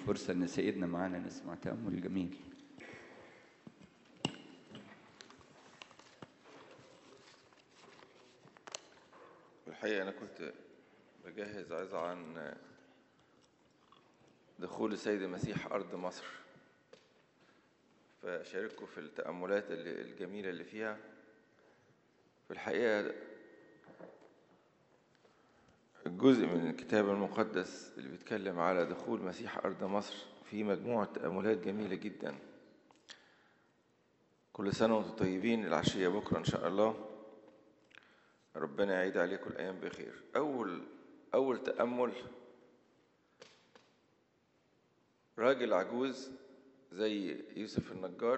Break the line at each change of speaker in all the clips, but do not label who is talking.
فرصة إن سيدنا معانا نسمع تأمل جميل
الحقيقة أنا كنت بجهز عظة عن دخول السيد المسيح أرض مصر فأشارككم في التأملات اللي- الجميلة اللي فيها في الحقيقة الجزء من الكتاب المقدس اللي بيتكلم على دخول مسيح أرض مصر فيه مجموعة تأملات جميلة جدا كل سنة وانتم طيبين العشية بكرة إن شاء الله ربنا يعيد عليكم الأيام بخير أول أول تأمل راجل عجوز زي يوسف النجار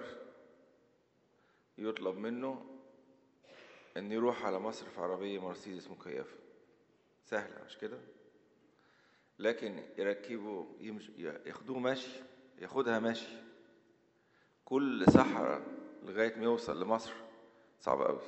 يطلب منه أن يروح على مصر في عربية مرسيدس مكيفة سهلة مش كده لكن يركبوا يمش... ياخدوه ماشي ياخدها ماشي كل صحراء لغاية ما يوصل لمصر صعب قوي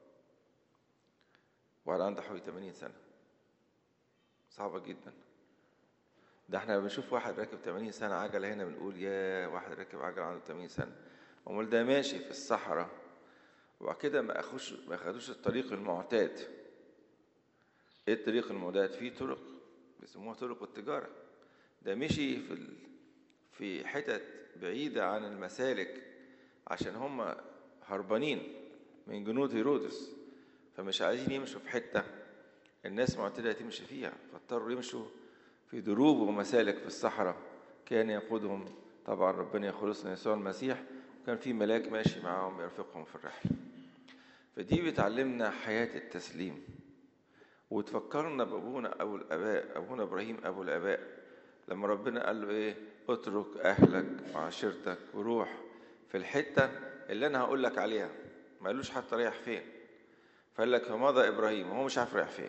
وعلى عنده حوالي 80 سنة صعبة جدا ده احنا بنشوف واحد راكب 80 سنة عجلة هنا بنقول يا واحد راكب عجلة عنده 80 سنة امال ده ماشي في الصحراء وبعد كده ما اخوش ما اخدوش الطريق المعتاد ايه الطريق المعتاد في طرق بيسموها طرق التجارة ده مشي في ال... في حتت بعيدة عن المسالك عشان هم هربانين من جنود هيرودس فمش عايزين يمشوا في حتة الناس معتادة تمشي فيها فاضطروا يمشوا في دروب ومسالك في الصحراء كان يقودهم طبعا ربنا يخلصنا يسوع المسيح وكان في ملاك ماشي معاهم يرفقهم في الرحلة فدي بتعلمنا حياة التسليم وتفكرنا بأبونا أبو الآباء أبونا إبراهيم أبو الآباء لما ربنا قال له إيه اترك أهلك وعشيرتك وروح في الحتة اللي أنا هقول لك عليها ما قالوش حتى رايح فين فقال لك فمضى إبراهيم وهو مش عارف رايح فين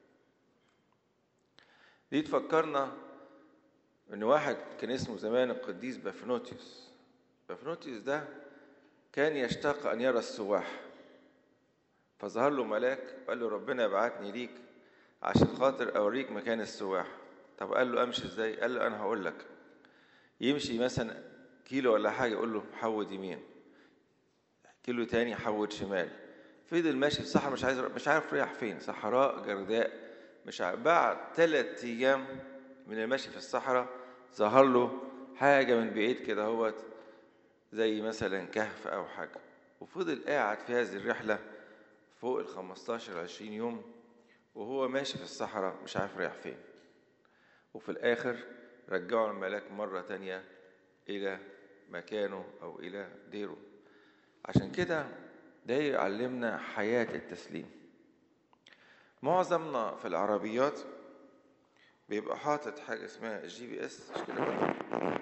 دي تفكرنا إن واحد كان اسمه زمان القديس بافنوتيوس بافنوتيوس ده كان يشتاق أن يرى السواح فظهر له ملاك وقال له ربنا يبعتني ليك عشان خاطر أوريك مكان السواح طب قال له أمشي إزاي؟ قال له أنا هقول لك يمشي مثلا كيلو ولا حاجة يقول له حود يمين كيلو تاني حود شمال فضل ماشي في الصحراء مش عايز مش عارف رايح فين صحراء جرداء مش عارف بعد ثلاث أيام من المشي في الصحراء ظهر له حاجة من بعيد كده هوت زي مثلا كهف أو حاجة وفضل قاعد في هذه الرحلة فوق ال 15 20 يوم وهو ماشي في الصحراء مش عارف رايح فين وفي الآخر رجعوا الملاك مرة تانية إلى مكانه أو إلى ديره عشان كده ده يعلمنا حياة التسليم معظمنا في العربيات بيبقى حاطط حاجة اسمها الجي بي اس مش كده بقى؟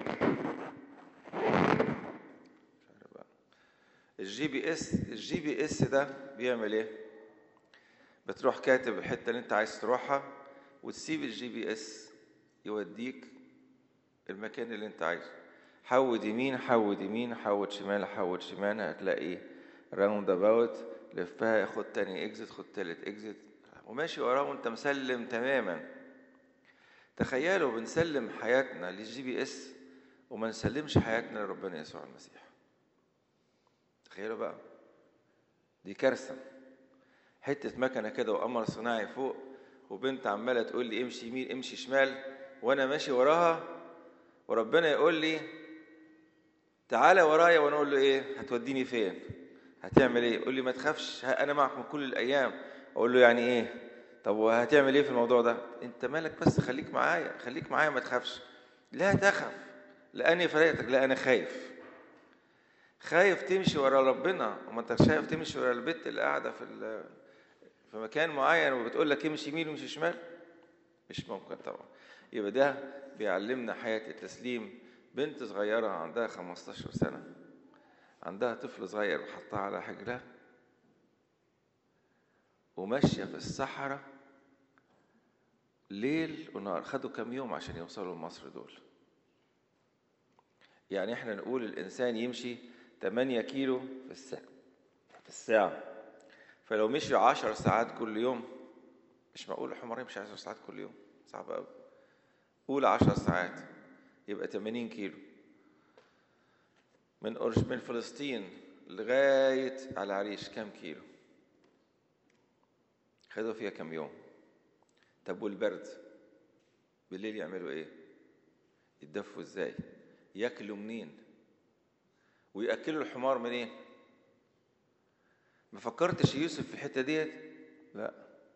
مش عارف بقى. الجي بي اس الجي بي اس ده بيعمل ايه بتروح كاتب الحته اللي انت عايز تروحها وتسيب الجي بي اس يوديك المكان اللي انت عايزه حود يمين حود يمين حود شمال حود شمال هتلاقي راوند اباوت لفها خد تاني اكزت خد تالت اكزت وماشي وراه وانت مسلم تماما تخيلوا بنسلم حياتنا للجي بي اس وما نسلمش حياتنا لربنا يسوع المسيح تخيلوا بقى دي كارثه حته مكنه كده وقمر صناعي فوق وبنت عماله تقول لي امشي يمين امشي شمال وانا ماشي وراها وربنا يقول لي تعالى ورايا وانا اقول له ايه هتوديني فين هتعمل ايه يقول لي ما تخافش ها انا معكم كل الايام اقول له يعني ايه طب وهتعمل ايه في الموضوع ده انت مالك بس خليك معايا خليك معايا ما تخافش لا تخف لاني فرقتك لا انا خايف خايف تمشي ورا ربنا وما انت شايف تمشي ورا البت اللي قاعده في ال- في مكان معين وبتقول لك امشي يمين وامشي شمال مش ممكن طبعا يبقى ده بيعلمنا حياه التسليم بنت صغيره عندها 15 سنه عندها طفل صغير حطها على حجرها وماشيه في الصحراء ليل ونهار خدوا كام يوم عشان يوصلوا لمصر دول يعني احنا نقول الانسان يمشي 8 كيلو في الساعه في الساعه فلو مشي 10 ساعات كل يوم مش معقول الحمار يمشي 10 ساعات كل يوم صعب قوي قول 10 ساعات يبقى 80 كيلو من أورش من فلسطين لغاية على العريش كام كيلو خدوا فيها كام يوم طب والبرد بالليل يعملوا ايه يتدفوا ازاي ياكلوا منين وياكلوا الحمار منين ما فكرتش يوسف في الحته ديت لا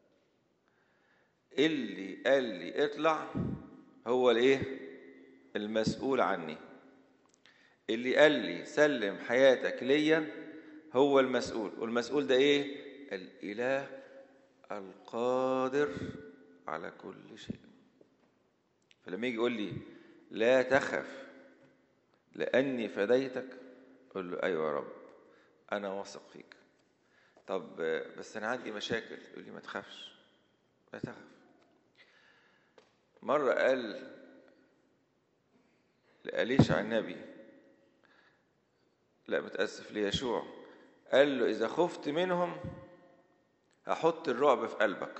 اللي قال لي اطلع هو الايه المسؤول عني اللي قال لي سلم حياتك ليا هو المسؤول والمسؤول ده ايه الاله القادر على كل شيء فلما يجي يقول لي لا تخف لاني فديتك اقول له ايوه يا رب انا واثق فيك طب بس انا عندي مشاكل يقول لي ما تخافش لا تخف مره قال لأليشع النبي لا متأسف ليشوع قال له إذا خفت منهم هحط الرعب في قلبك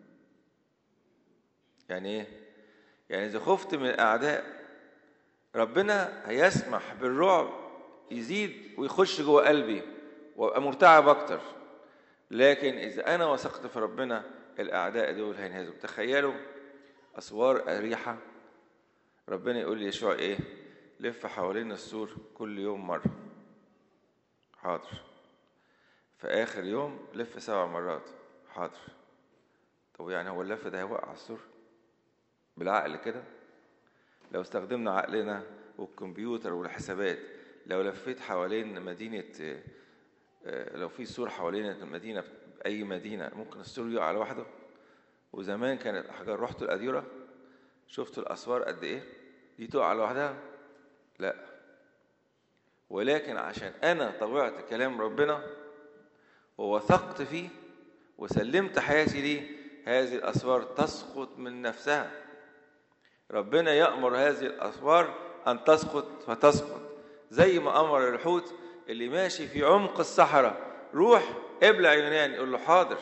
يعني إيه؟ يعني إذا خفت من الأعداء ربنا هيسمح بالرعب يزيد ويخش جوه قلبي وابقى مرتعب أكتر لكن إذا أنا وثقت في ربنا الأعداء دول هينهزموا تخيلوا أسوار أريحة ربنا يقول لي يشوع إيه لف حوالين السور كل يوم مرة حاضر في آخر يوم لف سبع مرات حاضر طب يعني هو اللف ده هيوقع السور بالعقل كده لو استخدمنا عقلنا والكمبيوتر والحسابات لو لفيت حوالين مدينة لو في سور حوالين المدينة أي مدينة ممكن السور يقع لوحده وزمان كانت الأحجار رحتوا الأديرة شفتوا الأسوار قد إيه دي تقع لوحدها لا ولكن عشان أنا طوعت كلام ربنا ووثقت فيه وسلمت حياتي ليه هذه الأسوار تسقط من نفسها ربنا يأمر هذه الأسوار أن تسقط فتسقط زي ما أمر الحوت اللي ماشي في عمق الصحراء روح ابلع يونان يقول له حاضر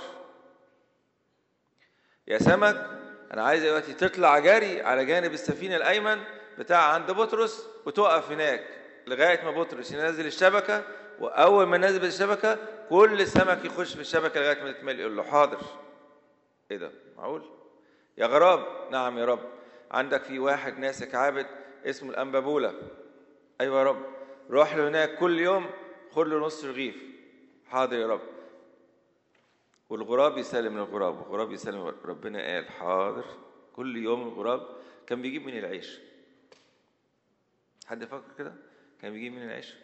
يا سمك أنا عايز دلوقتي تطلع جري على جانب السفينة الأيمن بتاع عند بطرس وتقف هناك لغاية ما بطرس ينزل الشبكة وأول ما نزل الشبكة كل سمك يخش في الشبكة لغاية ما تتملي يقول له حاضر إيه ده معقول يا غراب نعم يا رب عندك في واحد ناسك عابد اسمه الأنبابولة أيوة يا رب روح له هناك كل يوم خد له نص رغيف حاضر يا رب والغراب يسلم للغراب والغراب يسلم ربنا قال حاضر كل يوم الغراب كان بيجيب من العيش حد يفكر كده كان بيجيب من العيش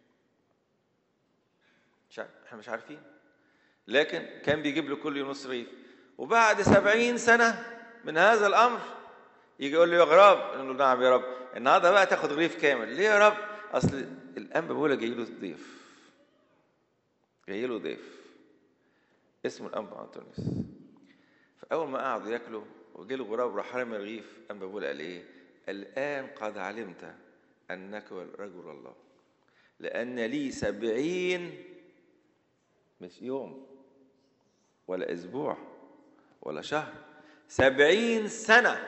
مش عارف. احنا مش عارفين لكن كان بيجيب له كل يوم نص رغيف وبعد سبعين سنة من هذا الأمر يجي يقول له يا غراب يقول له نعم يا رب النهارده بقى تاخد رغيف كامل ليه يا رب اصل الانبا بيقول جاي له ضيف جاي له ضيف اسمه الانبا انطونيوس فاول ما قعدوا ياكلوا وجه له غراب راح رمي الرغيف انبا بيقول قال ايه الان قد علمت انك رجل الله لان لي سبعين مش يوم ولا اسبوع ولا شهر سبعين سنه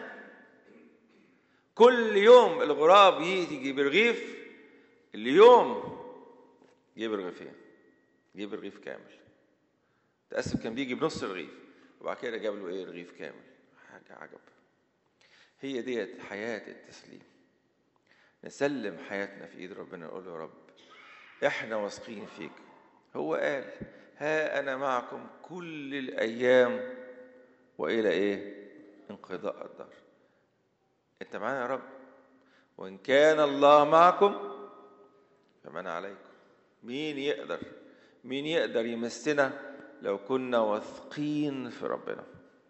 كل يوم الغراب يجي برغيف اليوم جيب رغيفين جيب رغيف كامل تأسف كان بيجي بنص الرغيف وبعد كده جاب له ايه رغيف كامل حاجة عجب هي ديت حياة التسليم نسلم حياتنا في ايد ربنا نقول له يا رب احنا واثقين فيك هو قال ها انا معكم كل الايام والى ايه انقضاء الدهر انت معانا يا رب وان كان الله معكم فمن عليكم مين يقدر مين يقدر يمسنا لو كنا واثقين في ربنا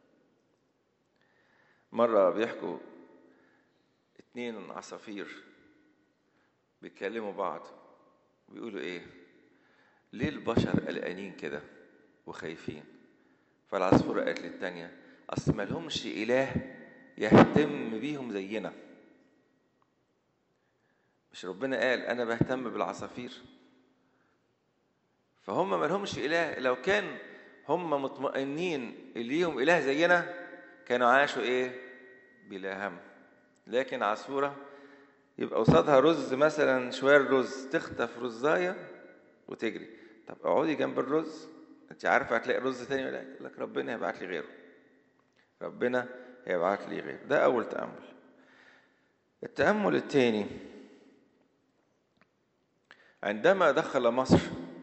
مرة بيحكوا اتنين عصافير بيتكلموا بعض بيقولوا ايه ليه البشر قلقانين كده وخايفين فالعصفورة قالت للتانية أصل مالهمش إله يهتم بيهم زينا مش ربنا قال انا بهتم بالعصافير فهم ما لهمش اله لو كان هم مطمئنين ليهم اله زينا كانوا عاشوا ايه بلا هم لكن عصفوره يبقى قصادها رز مثلا شوية رز تخطف رزاية وتجري طب اقعدي جنب الرز انت عارفه هتلاقي رز تاني ولا لا يقول لك ربنا هيبعت لي غيره ربنا هيبعت لي غيره ده اول تامل التامل الثاني عندما دخل مصر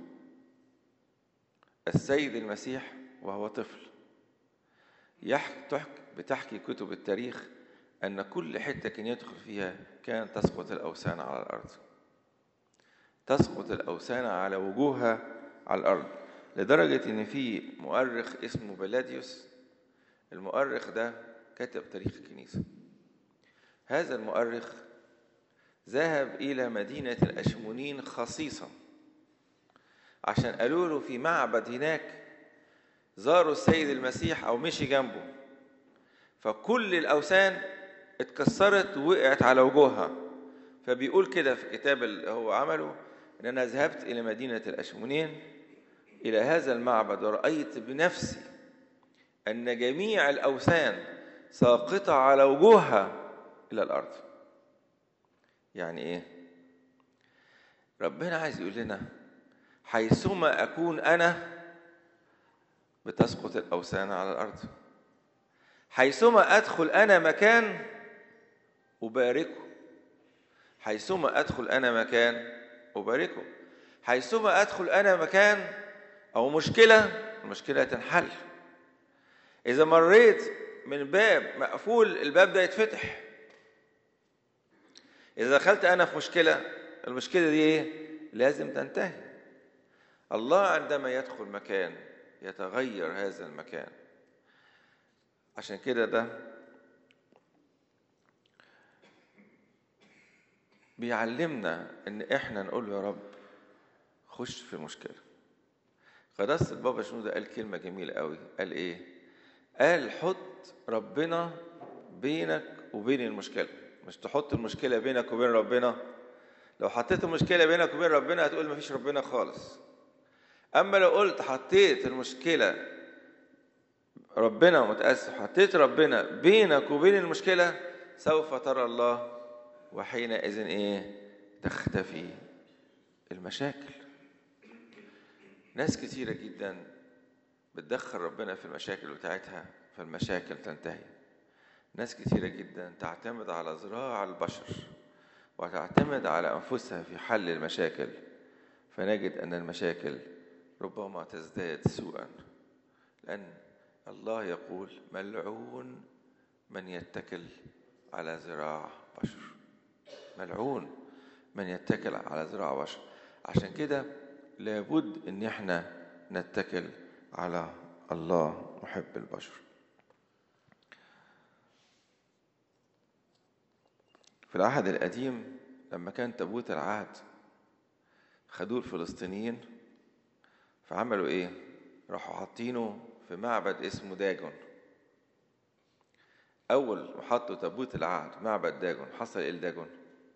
السيد المسيح وهو طفل يحكي بتحكي كتب التاريخ أن كل حتة كان يدخل فيها كانت تسقط الأوثان على الأرض تسقط الأوثان على وجوهها على الأرض لدرجة إن في مؤرخ اسمه بلاديوس المؤرخ ده كتب تاريخ الكنيسة هذا المؤرخ ذهب إلى مدينة الأشمونين خصيصا عشان قالوا له في معبد هناك زاروا السيد المسيح أو مشي جنبه فكل الأوثان اتكسرت ووقعت على وجوهها فبيقول كده في الكتاب اللي هو عمله ان انا ذهبت الى مدينه الاشمونين الى هذا المعبد ورايت بنفسي ان جميع الاوثان ساقطه على وجوهها الى الارض يعني ايه ربنا عايز يقول لنا حيثما اكون انا بتسقط الاوثان على الارض حيثما ادخل انا مكان أباركه حيثما أدخل أنا مكان أباركه حيثما أدخل أنا مكان أو مشكلة المشكلة تنحل إذا مريت من باب مقفول الباب ده يتفتح إذا دخلت أنا في مشكلة المشكلة دي إيه؟ لازم تنتهي الله عندما يدخل مكان يتغير هذا المكان عشان كده ده بيعلمنا ان احنا نقول يا رب خش في المشكله قداسه البابا شنودة قال كلمه جميله قوي قال ايه قال حط ربنا بينك وبين المشكله مش تحط المشكله بينك وبين ربنا لو حطيت المشكله بينك وبين ربنا هتقول مفيش ربنا خالص اما لو قلت حطيت المشكله ربنا متاسف حطيت ربنا بينك وبين المشكله سوف ترى الله وحينئذ ايه تختفي المشاكل ناس كتيرة جدا بتدخل ربنا في المشاكل بتاعتها فالمشاكل تنتهي ناس كتيرة جدا تعتمد على ذراع البشر وتعتمد على أنفسها في حل المشاكل فنجد أن المشاكل ربما تزداد سوءا لأن الله يقول ملعون من يتكل على ذراع بشر ملعون من يتكل على ذراع بشر عشان كده لابد ان احنا نتكل على الله محب البشر في العهد القديم لما كان تابوت العهد خدوه الفلسطينيين فعملوا ايه راحوا حاطينه في معبد اسمه داجون اول ما حطوا تابوت العهد معبد داجون حصل ايه لداجون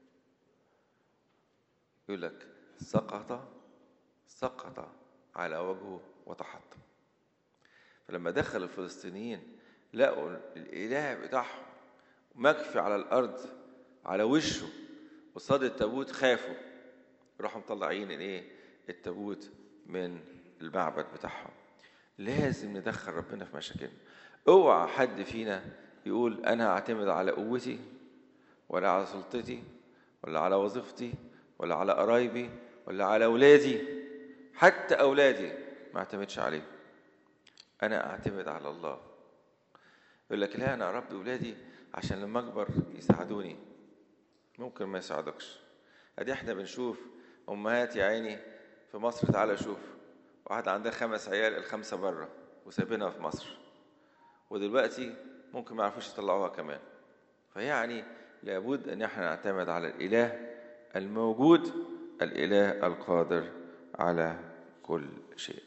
يقول لك سقط سقط على وجهه وتحطم فلما دخل الفلسطينيين لقوا الاله بتاعهم مكفي على الارض على وشه قصاد التابوت خافوا راحوا مطلعين الايه التابوت من المعبد بتاعهم لازم ندخل ربنا في مشاكلنا اوعى حد فينا يقول انا هعتمد على قوتي ولا على سلطتي ولا على وظيفتي ولا على قرايبي ولا على اولادي حتى اولادي ما اعتمدش عليهم انا اعتمد على الله يقول لك لا انا اربي اولادي عشان لما اكبر يساعدوني ممكن ما يساعدكش ادي احنا بنشوف امهات يا عيني في مصر تعالى شوف واحد عندها خمس عيال الخمسه بره وسايبينها في مصر ودلوقتي ممكن ما يعرفوش يطلعوها كمان فيعني لابد ان احنا نعتمد على الاله الموجود الاله القادر على كل شيء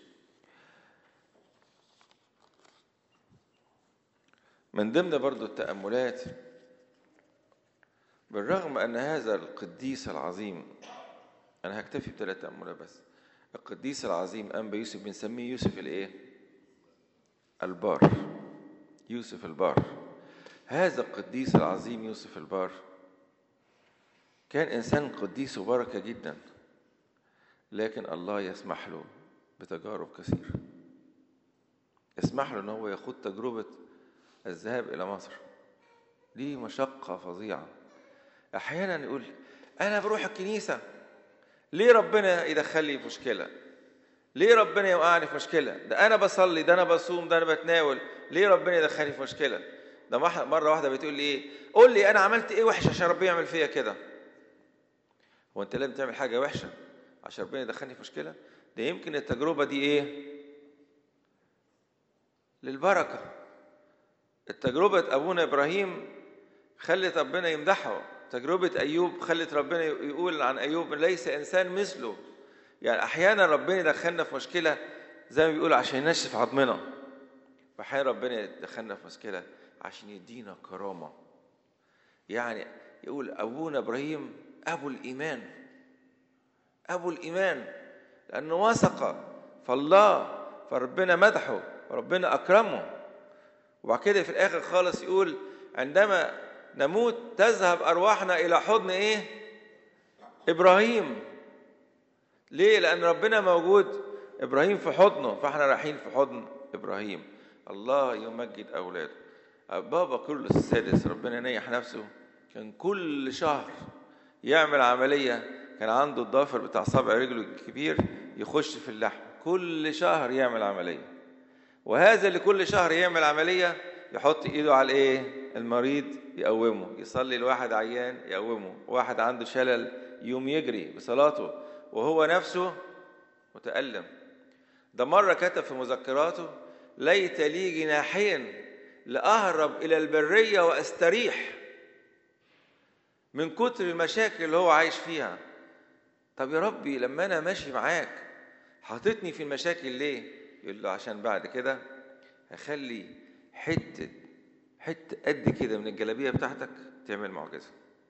من ضمن برضو التأملات بالرغم أن هذا القديس العظيم أنا هكتفي بثلاث تأملات بس القديس العظيم أنبا يوسف بنسميه يوسف الإيه؟ البار يوسف البار هذا القديس العظيم يوسف البار كان إنسان قديس وبركة جدا لكن الله يسمح له بتجارب كثيرة يسمح له ان هو يخوض تجربة الذهاب إلى مصر دي مشقة فظيعة أحيانا يقول أنا بروح الكنيسة ليه ربنا يدخل لي في مشكلة ليه ربنا يوقعني في مشكلة ده أنا بصلي ده أنا بصوم ده أنا بتناول ليه ربنا يدخلني في مشكلة ده مرة واحدة بتقول لي إيه قول لي أنا عملت إيه وحش عشان ربنا يعمل فيا كده هو أنت لازم تعمل حاجة وحشة عشان ربنا يدخلني في مشكلة ده يمكن التجربة دي إيه للبركة التجربة أبونا إبراهيم خلت ربنا يمدحه تجربة أيوب خلت ربنا يقول عن أيوب ليس إنسان مثله يعني أحيانا ربنا يدخلنا في مشكلة زي ما بيقول عشان ينشف عظمنا وأحيانا ربنا يدخلنا في مشكلة عشان يدينا كرامة يعني يقول أبونا إبراهيم أبو الإيمان أبو الإيمان لأنه وثق فالله فربنا مدحه وربنا أكرمه وبعد كده في الآخر خالص يقول عندما نموت تذهب أرواحنا إلى حضن إيه؟ إبراهيم ليه؟ لأن ربنا موجود إبراهيم في حضنه فإحنا رايحين في حضن إبراهيم الله يمجد أولاده بابا كرولوس السادس ربنا ينيح نفسه كان كل شهر يعمل عملية كان عنده الضافر بتاع صابع رجله الكبير يخش في اللحم كل شهر يعمل عملية وهذا اللي كل شهر يعمل عملية يحط ايده على الايه المريض يقومه يصلي الواحد عيان يقومه واحد عنده شلل يوم يجري بصلاته وهو نفسه متألم ده مرة كتب في مذكراته ليت لي جناحين لأهرب إلى البرية وأستريح من كتر المشاكل اللي هو عايش فيها طب يا ربي لما أنا ماشي معاك حاططني في المشاكل ليه يقول له عشان بعد كده هخلي حتة حتة قد كده من الجلابية بتاعتك تعمل معجزة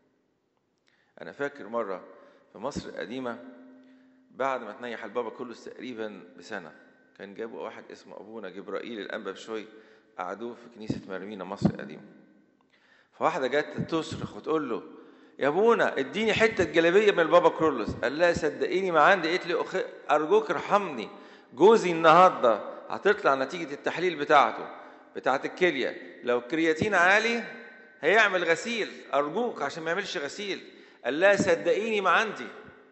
أنا فاكر مرة في مصر القديمة بعد ما تنيح البابا كله تقريبا بسنة كان جابوا واحد اسمه أبونا جبرائيل الأنبا بشوي قعدوه في كنيسة مرمينا مصر القديمة فواحدة جت تصرخ وتقول له يا ابونا اديني حته جلابيه من البابا كرولوس قال لها صدقيني ما عندي قالت لي أخي ارجوك ارحمني جوزي النهارده هتطلع نتيجه التحليل بتاعته بتاعه الكليه لو الكرياتين عالي هيعمل غسيل ارجوك عشان ما يعملش غسيل قال لها صدقيني ما عندي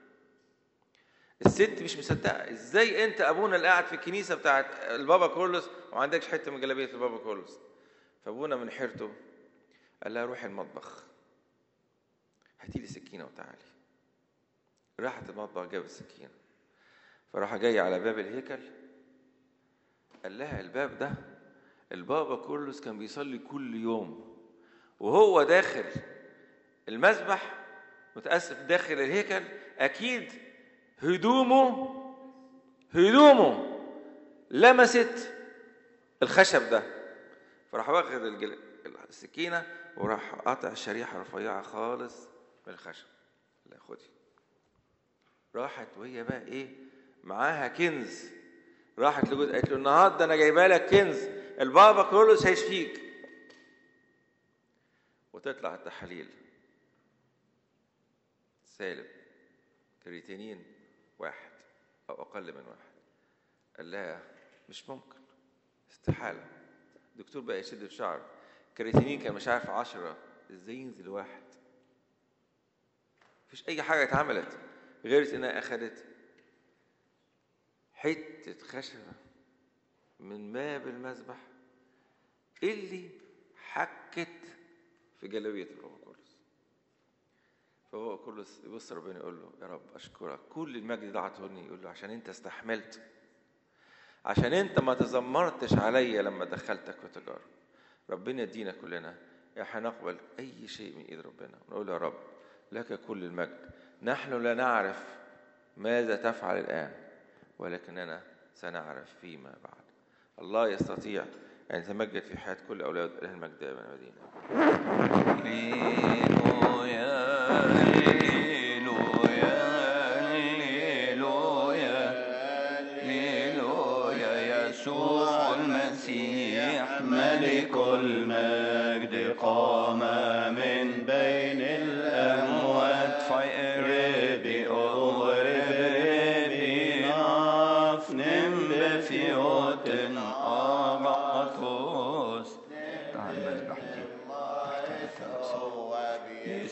الست مش مصدقه ازاي انت ابونا اللي قاعد في الكنيسه بتاعت البابا كرولوس وما عندكش حته من جلابيه البابا كرولوس فابونا من حيرته قال لها روحي المطبخ هاتي لي سكينه وتعالي راحت المطبخ جابت سكينه فراح جاي على باب الهيكل قال لها الباب ده البابا كورلوس كان بيصلي كل يوم وهو داخل المسبح متأسف داخل الهيكل أكيد هدومه هدومه لمست الخشب ده فراح واخد الجل... السكينة وراح قاطع شريحة رفيعة خالص من الخشب لا خدي راحت وهي بقى ايه معاها كنز راحت لجوز قالت له النهارده انا جايبه لك كنز البابا كرولوس هيشفيك وتطلع التحاليل سالب كرياتينين واحد او اقل من واحد قال لها مش ممكن استحاله الدكتور بقى يشد في شعره كرياتينين كان مش عارف عشرة ازاي ينزل واحد مفيش اي حاجه اتعملت غير انها اخذت حته خشبه من باب المذبح اللي حكت في جلابيه البابا كرولوس فهو كرولوس يبص ربنا يقول له يا رب اشكرك كل المجد ده عطوني يقول له عشان انت استحملت عشان انت ما تذمرتش عليا لما دخلتك في تجارب ربنا يدينا كلنا احنا نقبل اي شيء من ايد ربنا ونقول يا رب لك كل المجد نحن لا نعرف ماذا تفعل الآن ولكننا سنعرف فيما بعد الله يستطيع أن يتمجد في حياة كل أولاد إله المجد يا بني مدينة
هللويا هللويا هللويا هللويا يسوع المسيح ملك المجد قام من بين الأموات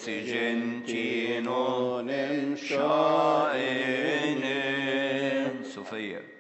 سجنتين شائن
صوفيا